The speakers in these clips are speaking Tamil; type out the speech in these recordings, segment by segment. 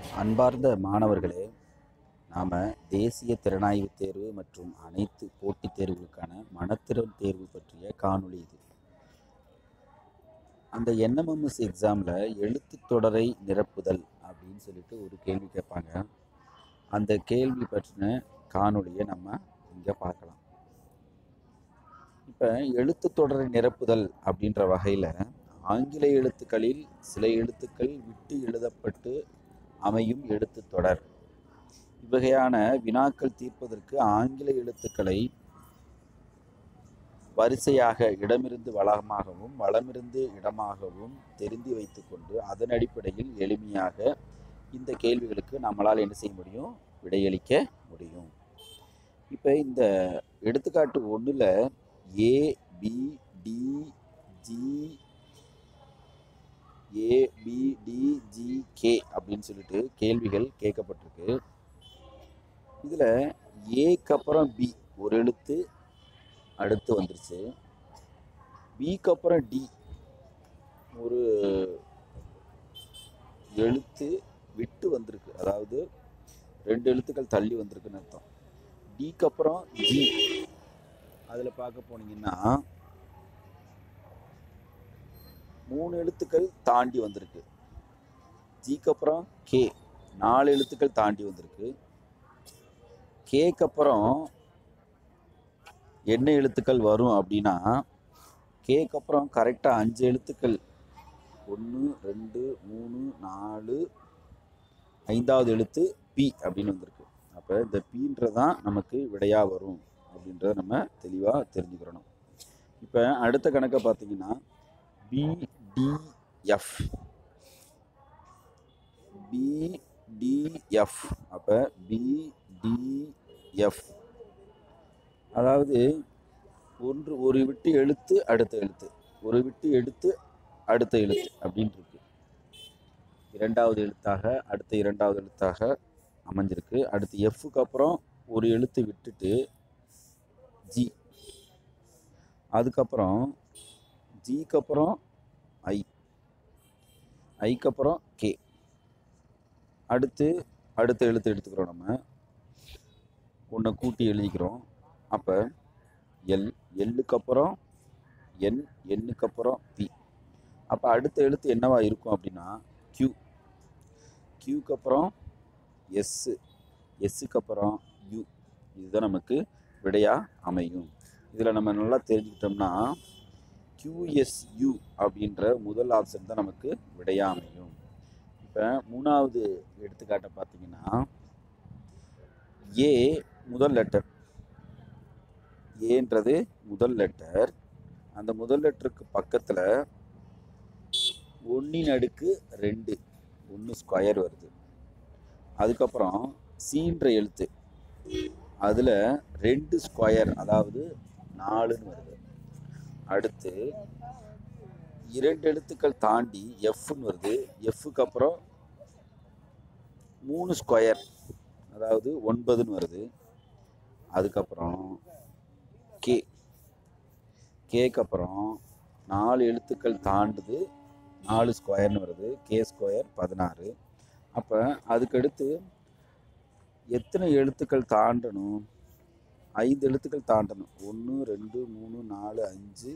அன்பார்ந்த மாணவர்களே நாம் தேசிய திறனாய்வு தேர்வு மற்றும் அனைத்து போட்டித் தேர்வுகளுக்கான மனத்திறன் தேர்வு பற்றிய காணொளி இது அந்த என்எம்எம்எஸ் எக்ஸாமில் எழுத்துத் தொடரை நிரப்புதல் அப்படின்னு சொல்லிட்டு ஒரு கேள்வி கேட்பாங்க அந்த கேள்வி பற்றின காணொளியை நம்ம இங்கே பார்க்கலாம் இப்போ எழுத்துத் தொடரை நிரப்புதல் அப்படின்ற வகையில் ஆங்கில எழுத்துக்களில் சில எழுத்துக்கள் விட்டு எழுதப்பட்டு அமையும் எழுத்துத் தொடர் இவ்வகையான வினாக்கள் தீர்ப்பதற்கு ஆங்கில எழுத்துக்களை வரிசையாக இடமிருந்து வளமாகவும் வளமிருந்து இடமாகவும் தெரிந்து வைத்துக்கொண்டு அதன் அடிப்படையில் எளிமையாக இந்த கேள்விகளுக்கு நம்மளால் என்ன செய்ய முடியும் விடையளிக்க முடியும் இப்போ இந்த எடுத்துக்காட்டு ஒன்றில் A B D G A B D G K அப்படின்னு சொல்லிட்டு கேள்விகள் கேட்கப்பட்டிருக்கு இதில் ஏக்கு அப்புறம் பி ஒரு எழுத்து அடுத்து வந்துருச்சு பிக்கு அப்புறம் டி ஒரு எழுத்து விட்டு வந்திருக்கு அதாவது ரெண்டு எழுத்துக்கள் தள்ளி வந்திருக்குன்னு அர்த்தம் டிக்கு அப்புறம் ஜி அதில் பார்க்க போனீங்கன்னா மூணு எழுத்துக்கள் தாண்டி வந்திருக்கு ஜிக்கு அப்புறம் கே நாலு எழுத்துக்கள் தாண்டி வந்திருக்கு கேக்கு அப்புறம் என்ன எழுத்துக்கள் வரும் அப்படின்னா கேக்கு அப்புறம் கரெக்டாக அஞ்சு எழுத்துக்கள் ஒன்று ரெண்டு மூணு நாலு ஐந்தாவது எழுத்து பி அப்படின்னு வந்திருக்கு அப்போ இந்த பீன்றதான் நமக்கு விடையாக வரும் அப்படின்றத நம்ம தெளிவாக தெரிஞ்சுக்கிறணும் இப்போ அடுத்த கணக்கை பார்த்தீங்கன்னா பிடிஎஃப் பிடிஎஃப் அப்போ பிடிஎஃப் அதாவது ஒன்று ஒரு விட்டு எழுத்து அடுத்த எழுத்து ஒரு விட்டு எடுத்து அடுத்த எழுத்து அப்படின்னு இருக்கு இரண்டாவது எழுத்தாக அடுத்த இரண்டாவது எழுத்தாக அமைஞ்சிருக்கு அடுத்து எஃப்க்கு அப்புறம் ஒரு எழுத்து விட்டுட்டு ஜி அதுக்கப்புறம் ஜிக்கு அப்புறம் ஐ ஐக்கு அப்புறம் கே அடுத்து அடுத்த எழுத்து எடுத்துக்கிறோம் நம்ம ஒன்றை கூட்டி எழுதிக்கிறோம் அப்போ எல் எல்லுக்கு அப்புறம் என் எண்ணுக்கு அப்புறம் பி அப்போ அடுத்த எழுத்து என்னவா இருக்கும் அப்படின்னா கியூ கியூக்கு அப்புறம் எஸ்ஸு எஸ்ஸுக்கு அப்புறம் யூ இதுதான் நமக்கு விடையாக அமையும் இதில் நம்ம நல்லா தெரிஞ்சுக்கிட்டோம்னா கியூஎஸ்யூ அப்படின்ற முதல் ஆப்ஷன் தான் நமக்கு விடையாக அமையும் இப்போ மூணாவது எடுத்துக்காட்டை பார்த்தீங்கன்னா ஏ முதல் லெட்டர் ஏன்றது முதல் லெட்டர் அந்த முதல் லெட்டருக்கு பக்கத்தில் ஒன்றின் அடுக்கு ரெண்டு ஒன்று ஸ்கொயர் வருது அதுக்கப்புறம் சீன்ற எழுத்து அதில் ரெண்டு ஸ்கொயர் அதாவது நாலுன்னு வருது அடுத்து இரண்டு எழுத்துக்கள் தாண்டி எஃப்னு வருது எஃப்க்கு அப்புறம் மூணு ஸ்கொயர் அதாவது ஒன்பதுன்னு வருது அதுக்கப்புறம் கே கேக்கு அப்புறம் நாலு எழுத்துக்கள் தாண்டுது நாலு ஸ்கொயர்னு வருது கே ஸ்கொயர் பதினாறு அப்போ அதுக்கடுத்து எத்தனை எழுத்துக்கள் தாண்டணும் ஐந்து எழுத்துக்கள் தாண்டணும் ஒன்று ரெண்டு மூணு நாலு அஞ்சு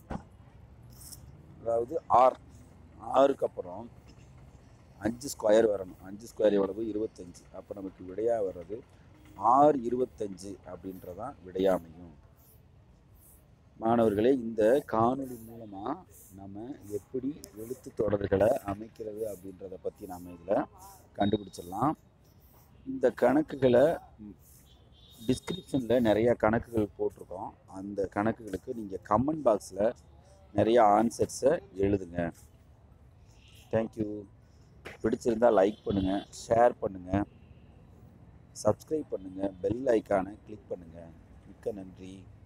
அதாவது ஆர் ஆறுக்கு அப்புறம் அஞ்சு ஸ்கொயர் வரணும் அஞ்சு ஸ்கொயர் எவ்வளவு இருபத்தஞ்சு அப்போ நமக்கு விடையாக வர்றது ஆறு இருபத்தஞ்சு அப்படின்றதான் விடையாமையும் மாணவர்களே இந்த காணொளி மூலமாக நம்ம எப்படி எழுத்து தொடர்களை அமைக்கிறது அப்படின்றத பற்றி நாம் இதில் கண்டுபிடிச்சிடலாம் இந்த கணக்குகளை டிஸ்கிரிப்ஷனில் நிறையா கணக்குகள் போட்டிருக்கோம் அந்த கணக்குகளுக்கு நீங்கள் கமெண்ட் பாக்ஸில் நிறையா ஆன்சர்ஸை எழுதுங்க தேங்க்யூ பிடிச்சிருந்தால் லைக் பண்ணுங்கள் ஷேர் பண்ணுங்கள் சப்ஸ்கிரைப் பண்ணுங்கள் பெல் ஐக்கானை கிளிக் பண்ணுங்கள் மிக்க நன்றி